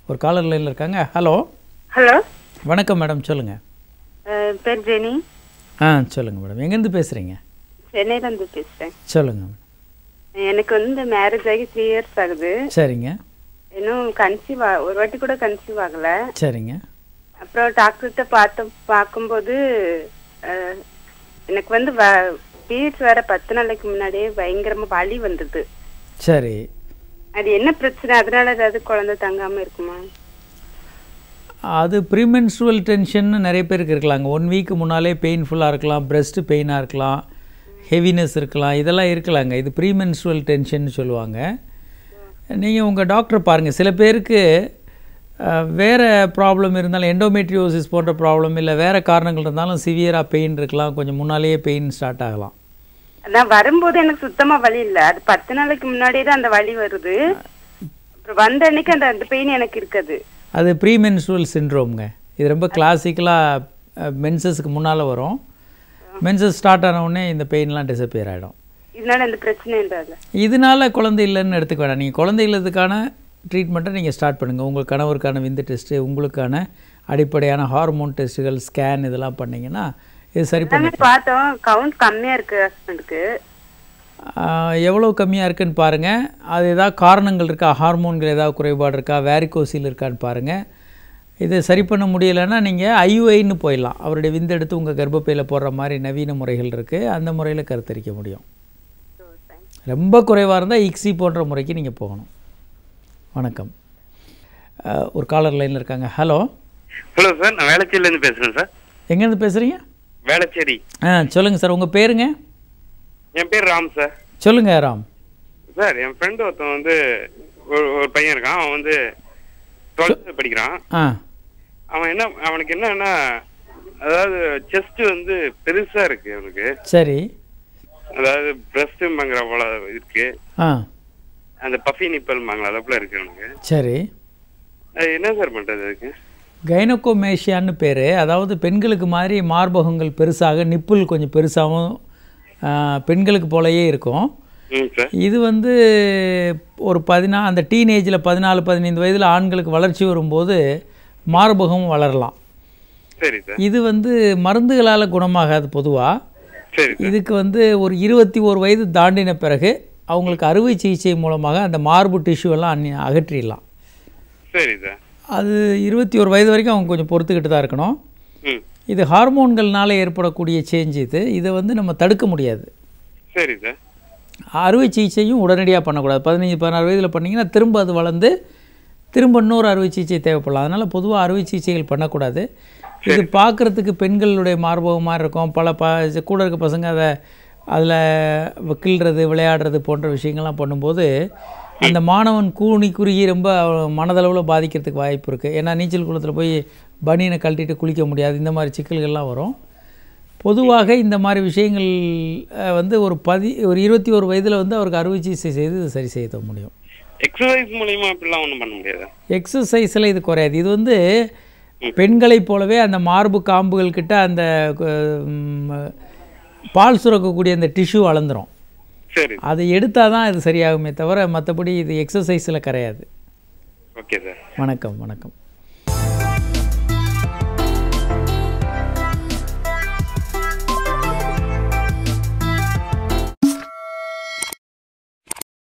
ஒரு காலர் லைனில் இருக்காங்க ஹலோ ஹலோ வணக்கம் மேடம் சொல்லுங்கள் அஹ், பேர் ஜெனி ஆ சொல்லுங்கள் மேடம் எங்கேருந்து பேசுகிறீங்க சென்னையிலேருந்து பேசுகிறேன் சொல்லுங்கள் மேடம் எனக்கு வந்து மேரேஜ் ஆகி த்ரீ இயர்ஸ் ஆகுது சரிங்க இன்னும் கன்சீவ் ஆ ஒரு வாட்டி கூட கன்சீவ் ஆகல சரிங்க அப்புறம் டாக்டர்கிட்ட பார்த்து பார்க்கும்போது அஹ், எனக்கு வந்து பீரியட்ஸ் வேற பத்து நாளைக்கு முன்னாடியே பயங்கரமா வலி வந்தது சரி அது என்ன பிரச்சனை அதனால ஏதாவது குழந்தை தங்காம இருக்குமா அது ப்ரீமென்ஸ்ட்ருவல் டென்ஷன்னு நிறைய பேருக்கு இருக்கலாங்க ஒன் வீக் முன்னாலே பெயின்ஃபுல்லாக இருக்கலாம் breast பெயினாக இருக்கலாம் ஹெவினஸ் இருக்கலாம் இதெல்லாம் இருக்கலாங்க இது ப்ரீமென்ஸ்ட்ருவல் டென்ஷன் சொல்லுவாங்க நீங்கள் உங்கள் டாக்டரை பாருங்கள் சில பேருக்கு அஹ், வேற ப்ராப்ளம் இருந்தாலும் எண்டோமெட்ரியோசிஸ் போன்ற ப்ராப்ளம் இல்லை வேறு காரணங்கள் இருந்தாலும் சிவியராக பெயின் இருக்கலாம் கொஞ்சம் முன்னாலேயே பெயின் ஸ்டார்ட் ஆகலாம் அதான் வரும்போது எனக்கு சுத்தமா வலி இல்ல அது பத்து நாளைக்கு முன்னாடியே தான் அந்த வலி வருது அப்புறம் வந்த அன்னைக்கு அந்த அந்த பெயின் எனக்கு இருக்காது அது ப்ரீமென்ஸ்ட்ருவல் சிண்ட்ரோம்ங்க இது ரொம்ப கிளாசிக்கலாக மென்சஸ்க்கு முன்னால் வரும் மென்சஸ் ஸ்டார்ட் ஆன உடனே இந்த பெயின்லாம் டிசப்பியர் ஆகிடும் இதனால அந்த பிரச்சனை இல்ல இதனால குழந்தை இல்லைன்னு எடுத்துக்க வேணாம் நீங்கள் குழந்தை இல்லதுக்கான ட்ரீட்மெண்ட்டை நீங்கள் ஸ்டார்ட் பண்ணுங்கள் உங்கள் கணவருக்கான விந்து டெஸ்ட்டு உங்களுக்கான அடிப்படையான ஹார்மோன் டெஸ்ட்டுகள் ஸ்கேன் இதெல்லாம் பண்ணிங்கன்னா இது சரி பண்ணி எல்லாமே பார்த்தோம் கவுண்ட் கம்மியா இருக்கு ஹஸ்பண்டுக்கு ஆஹ், எவ்வளோ கம்மியாக இருக்குன்னு பாருங்கள் அது ஏதாவது காரணங்கள் இருக்கா ஹார்மோன்கள் ஏதாவது குறைபாடு இருக்கா வேரிகோசில் இருக்கான்னு பாருங்கள் இதை சரி பண்ண முடியலைன்னா நீங்கள் ஐயுஐன்னு போயிடலாம் அவருடைய விந்தெடுத்து உங்கள் கர்ப்பப்பையில் போடுற மாதிரி நவீன முறைகள் இருக்குது அந்த முறையில் கருத்தரிக்க முடியும் ரொம்ப குறைவாக இருந்தால் இக்ஸி போன்ற முறைக்கு நீங்கள் போகணும் வணக்கம் ஆஹ், ஒரு காலர் லைனில் இருக்காங்க ஹலோ ஹலோ சார் நான் வேளச்சேரியிலேருந்து பேசுகிறேன் சார் எங்கேருந்து பேசுகிறீங்க வேளச்சேரி ஆ சொல்லுங்கள் சார் உங்கள் பேருங்க என் பேர் ராம் சார் சொல்லுங்கள் ராம் சார் என் ஃப்ரெண்டு ஒருத்தன் வந்து ஒரு ஒரு பையன் இருக்கான் அவன் வந்து டுவெல்த்து படிக்கிறான் ஆ அவன் என்ன அவனுக்கு என்னன்னா அதாவது செஸ்ட் வந்து பெருசா இருக்கு அவனுக்கு சரி அதாவது பிரஸ்ட்ங்கிற போல இருக்கு ஆ அந்த பஃபி நிப்பல்மாங்களா அதை போல இருக்கு அவனுக்கு சரி அது என்ன சார் பண்றது அதுக்கு கைனோகோமேஷியான்னு பேர் அதாவது பெண்களுக்கு மாதிரி மார்பகங்கள் பெருசாக நிப்புல் கொஞ்சம் பெருசாகவும் ஆ, பெண்களுக்கு போலயே இருக்கும் ம் சார் இது வந்து ஒரு பதினா அந்த டீனேஜில் பதினாலு பதினைந்து வயதில் ஆண்களுக்கு வளர்ச்சி வரும்போது மார்பகம் வளரலாம் சரி சார் இது வந்து மருந்துகளால் குணமாகாது பொதுவாக சரி சார் இதுக்கு வந்து ஒரு இருபத்தி ஒரு வயது தாண்டின பிறகு அவங்களுக்கு அறுவை சிகிச்சை மூலமாக அந்த மார்பு டிஷ்யூ எல்லாம் அன்னி- அகற்றிடலாம் சரி சார் அது இருபத்தி ஒரு வயது வரைக்கும் அவங்க கொஞ்சம் பொறுத்துக்கிட்டு தான் இருக்கணும் ம் இது ஹார்மோன்கள்னால ஏற்படக்கூடிய சேஞ்ச் இது இதை வந்து நம்ம தடுக்க முடியாது சரி சார் அறுவை சிகிச்சையும் உடனடியாக பண்ணக்கூடாது பதினஞ்சு பதினாறு வயதில் பண்ணிங்கன்னா திரும்ப அது வளர்ந்து திரும்ப இன்னொரு அறுவை சிகிச்சை தேவைப்படலாம் அதனால் பொதுவாக அறுவை சிகிச்சைகள் பண்ணக்கூடாது இது பார்க்குறதுக்கு பெண்களுடைய மார்பகம் மாதிரி இருக்கும் பல ப கூட இருக்க பசங்க அதை அதில் கிள்றது விளையாடுறது போன்ற விஷயங்கள்லாம் பண்ணும்போது அந்த மாணவன் கூனி குறுகி ரொம்ப மனதளவில் பாதிக்கிறதுக்கு வாய்ப்பு இருக்குது ஏன்னா நீச்சல் குளத்தில் போய் பனியனை கழட்டிட்டு குளிக்க முடியாது இந்த மாதிரி சிக்கல்கள்லாம் வரும் பொதுவாக இந்த மாதிரி விஷயங்கள் அஹ், வந்து ஒரு பதி ஒரு இருபத்தி ஒரு வயதில் வந்து அவருக்கு அறுவை சிகிச்சை செய்து இது சரி செய்ய முடியும் எக்ஸசைஸ் மூலியமா அப்படிலாம் ஒன்றும் பண்ண முடியாதா எக்ஸசைஸில் இது குறையாது இது வந்து பெண்களைப் போலவே அந்த மார்பு காம்புகள் கிட்ட அந்த ம், பால் சுரக்கக்கூடிய அந்த டிஷ்யூ வளர்ந்துரும் சரி அதை எடுத்தால் தான் இது சரியாகுமே தவிர மற்றபடி இது எக்ஸசைஸில் கரையாது ஓகே சார் வணக்கம் வணக்கம்